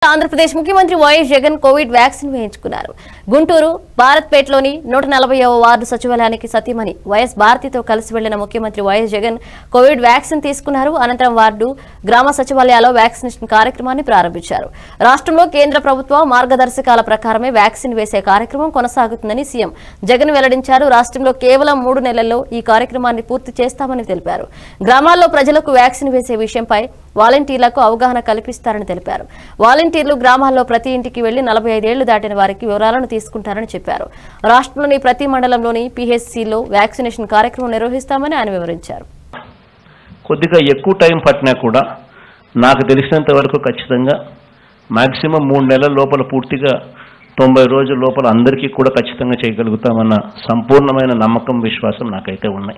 ఆంధ్రప్రదేశ్ ముఖ్యమంత్రి Y S Jagan covid vaccine వేయించుకున్నారు గుంటూరు భారత్పేటలోని నూట నలభైవ వార్డు సచివాలయానికి సతీమణి వైఎస్ భారతితో కలిసి వెళ్లిన ముఖ్యమంత్రి వైఎస్ జగన్ కోవిడ్ వ్యాక్సిన్ తీసుకున్నారు అనంతరం వార్డు గ్రామ సచివాలయాల్లో వ్యాక్సినేషన్ కార్యక్రమాన్ని ప్రారంభించారు రాష్ట్రంలో కేంద్ర ప్రభుత్వ మార్గదర్శకాల ప్రకారమే వ్యాక్సిన్ వేసే కార్యక్రమం కొనసాగుతుందని సీఎం జగన్ వెల్లడించారు రాష్ట్రంలో కేవలం మూడు నెలల్లో ఈ కార్యక్రమాన్ని పూర్తి చేస్తామని తెలిపారు గ్రామాల్లో ప్రజలకు వ్యాక్సిన్ వేసే విషయంపై వాలంటీర్లకు అవగాహన కల్పిస్తారని తెలిపారు వాలంటీర్లు గ్రామాల్లో ప్రతి ఇంటికి వెళ్లి నలభై ఐదేళ్లు దాటిన వారికి వివరాలను తీసుకుంటారని చెప్పారు రాష్ట్రంలోని ప్రతి మండలంలోని పీహెచ్సీలో వ్యాక్సినేషన్ కార్యక్రమం నిర్వహిస్తామని ఆయన వివరించారు కొద్దిగా ఎక్కువ టైం పట్టినా కూడా నాకు తెలిసినంత వరకు ఖచ్చితంగా మాక్సిమం మూడు నెలల లోపల పూర్తిగా తొంభై రోజుల లోపల అందరికీ కూడా ఖచ్చితంగా చేయగలుగుతామన్న సంపూర్ణమైన నమ్మకం విశ్వాసం నాకైతే ఉన్నాయి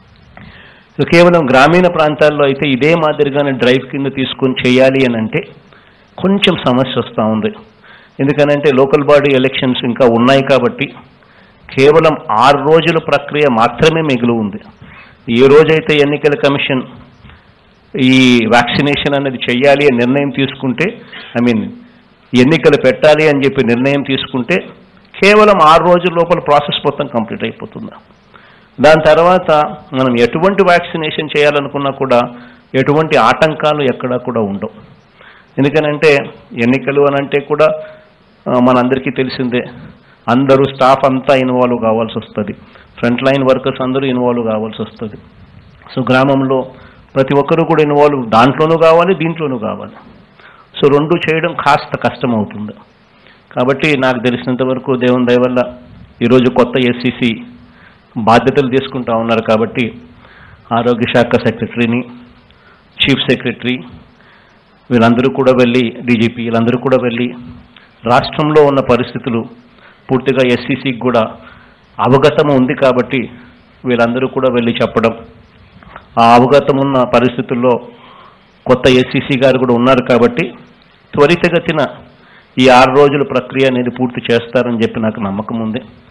సో కేవలం గ్రామీణ ప్రాంతాల్లో అయితే ఇదే మాదిరిగానే డ్రైవ్ కింద తీసుకొని చేయాలి అని అంటే కొంచెం సమస్య వస్తూ ఉంది ఎందుకనంటే లోకల్ బాడీ ఎలక్షన్స్ ఇంకా ఉన్నాయి కాబట్టి కేవలం ఆరు రోజుల ప్రక్రియ మాత్రమే మిగిలి ఉంది ఏ రోజైతే ఎన్నికల కమిషన్ ఈ వ్యాక్సినేషన్ అనేది చెయ్యాలి అని నిర్ణయం తీసుకుంటే ఐ మీన్ ఎన్నికలు పెట్టాలి అని చెప్పి నిర్ణయం తీసుకుంటే కేవలం ఆరు రోజుల లోపల ప్రాసెస్ మొత్తం కంప్లీట్ అయిపోతుంది దాని తర్వాత మనం ఎటువంటి వ్యాక్సినేషన్ చేయాలనుకున్నా కూడా ఎటువంటి ఆటంకాలు ఎక్కడా కూడా ఉండవు ఎందుకనంటే ఎన్నికలు అని అంటే కూడా ఆ, మనందరికీ తెలిసిందే అందరూ స్టాఫ్ అంతా ఇన్వాల్వ్ కావాల్సి వస్తుంది ఫ్రంట్ లైన్ వర్కర్స్ అందరూ ఇన్వాల్వ్ కావాల్సి వస్తుంది సో గ్రామంలో ప్రతి ఒక్కరూ కూడా ఇన్వాల్వ్ దాంట్లోనూ కావాలి దీంట్లోనూ కావాలి సో రెండు చేయడం కాస్త కష్టం అవుతుంది కాబట్టి నాకు తెలిసినంత వరకు దేవుని దయ వల్ల ఈరోజు కొత్త ఎస్సీసీ బాధ్యతలు తీసుకుంటా ఉన్నారు కాబట్టి ఆరోగ్య శాఖ సెక్రటరీని చీఫ్ సెక్రటరీ వీళ్ళందరూ కూడా వెళ్ళి డీజీపీ వీళ్ళందరూ కూడా వెళ్ళి రాష్ట్రంలో ఉన్న పరిస్థితులు పూర్తిగా ఎస్సీసీకి కూడా అవగతం ఉంది కాబట్టి వీళ్ళందరూ కూడా వెళ్ళి చెప్పడం ఆ అవగతం ఉన్న పరిస్థితుల్లో కొత్త ఎస్సీసీ గారు కూడా ఉన్నారు కాబట్టి త్వరితగతిన ఈ ఆరు రోజుల ప్రక్రియ అనేది పూర్తి చేస్తారని చెప్పి నాకు నమ్మకం ఉంది